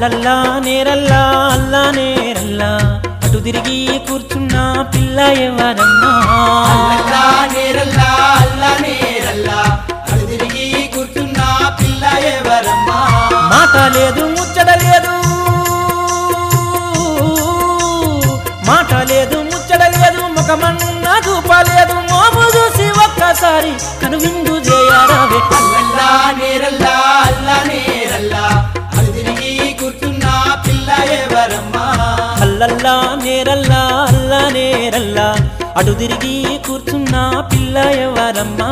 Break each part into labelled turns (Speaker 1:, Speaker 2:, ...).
Speaker 1: అల్లల్లా నేరల్లా అల్లా నేరల్లా అటు తిరిగి కూర్చున్న పిల్ల ఎవరమ్మా
Speaker 2: అల్లల్లా నేరల్లా అల్లా నేరల్లా అడు తిరిగి కూర్చున్న పిల్ల ఎవరమ్మా
Speaker 1: మాట లేదు ముచ్చట లేదు మాట లేదు ముచ్చట లేదు ముఖమన్న చూపలేదు మోము చూసి ఒక్కసారి కనువిందు చేయరావే
Speaker 2: అల్లల్లా నేరల్లా అల్లా నేరల్లా అడు తిరిగి కూర్చున్న పిల్ల ఎవరమ్మా
Speaker 1: అల్లల్లా నేరల్లా అల్లా నేరల్లా అటు తిరిగి కూర్చున్న పిల్ల ఎవరమ్మా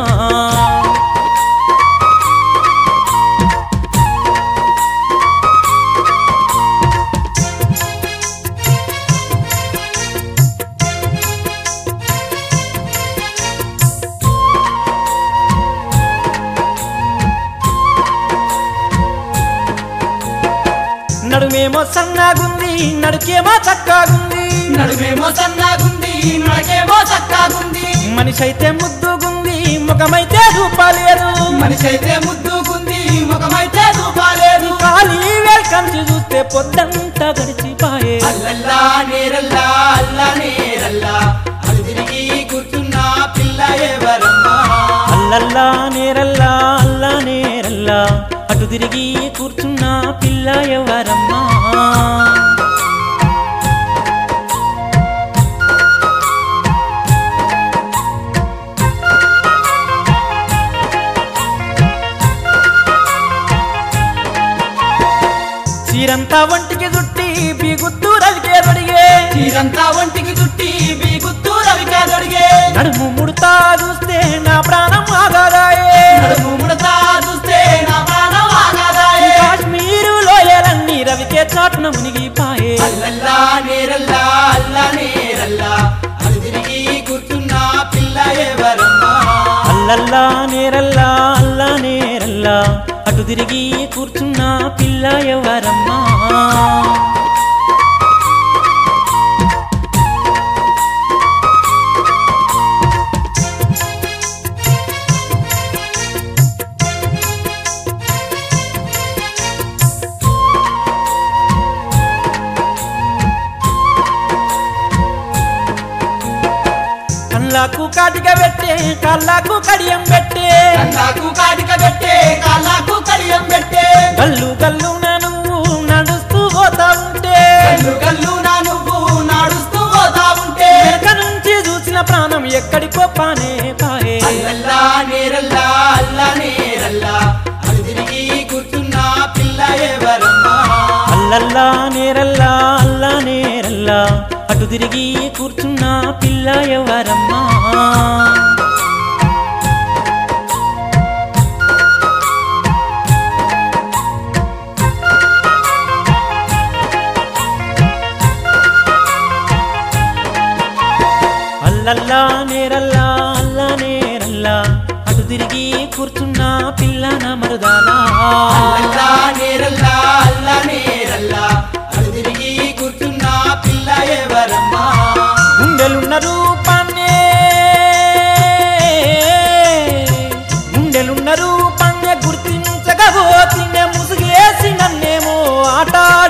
Speaker 1: నడుమేమో సన్నాగుంది నడుకేమో చక్కాగుంది
Speaker 2: నడుమేమో సన్నాగుంది నడకేమో చక్కాగుంది
Speaker 1: మనిషి అయితే ముద్దుగుంది ముఖమైతే రూపాలేదు
Speaker 2: మనిషి అయితే ముద్దుకుంది ముఖమైతే రూపాలేదు
Speaker 1: ఖాళీ వెల్కంచి చూస్తే పొద్దంతా గడిచిపాయే
Speaker 2: అల్లల్లా నేరల్లా అల్లా నేరల్లా అడు తిరిగి కూర్చున్న పిల్ల ఎవరమ్మా
Speaker 1: అల్లల్లా నేరల్లా అల్లా నేరల్లా అటు తిరిగి కూర్చున్న పిల్ల ఎవరమ్మా చీరంతా ఒంటికి చుట్టి బీగుత్తూ రవికే దొడిగే
Speaker 2: తీరంతా ఒంటికి చుట్టి బీగుత్తూ రవికా దొడిగే
Speaker 1: నడుము ముడతా చూస్తే నా ప్రాణం ఆగాదాయే
Speaker 2: నడుము ముడతా చూస్తే నా ప్రాణం ఆగాదాయే
Speaker 1: కాశ్మీరు లోయలన్నీ రవికే చాటున మునిగిపాయే
Speaker 2: అల్లల్లా నేరల్లా అల్లా నేరల్లా అడు తిరిగి కూర్చున్న పిల్ల ఎవరమ్మా
Speaker 1: అల్లల్లా నేరల్లా అల్లా నేరల్లా అటు తిరిగి కూర్చున్న పిల్ల ఎవరమ్మా కళ్ళకు కాటిక పెట్టే కళ్ళకు కడియం పెట్టే
Speaker 2: కళ్ళకు కాటిక పెట్టే కాళ్ళకు కడియం పెట్టే
Speaker 1: గల్లు గల్లు నువ్వు నడుస్తూ పోతా ఉంటే
Speaker 2: గల్లు గల్లు నా నువ్వు నాడుస్తూ పోతా ఉంటే
Speaker 1: వెనక నుంచి చూసిన ప్రాణం ఎక్కడికో పానే పాయే
Speaker 2: అల్లల్లా నేరల్లా అల్లా నేరల్లా అడు తిరిగి కూర్చున్న పిల్ల ఎవరమ్మా
Speaker 1: అల్లల్లా నేరల్లా అల్లా నేరల్లా అటు తిరిగి కూర్చున్న పిల్ల ఎవరమ్మా అల్లల్లా నేరల్లా అల్లా నేరల్లా అటు తిరిగి కూర్చున్న పిల్ల నా మరుదానా
Speaker 2: అల్లల్లా నేరల్లా అల్లా నేరల్లా అడు తిరిగి కూర్చున్న పిల్ల ఎవరమ్మా
Speaker 1: గుండెలున్న రూపాన్నే గుండెలున్న రూపాన్నే గుర్తించకపోతే ముసుగేసి నన్నేమో ఆట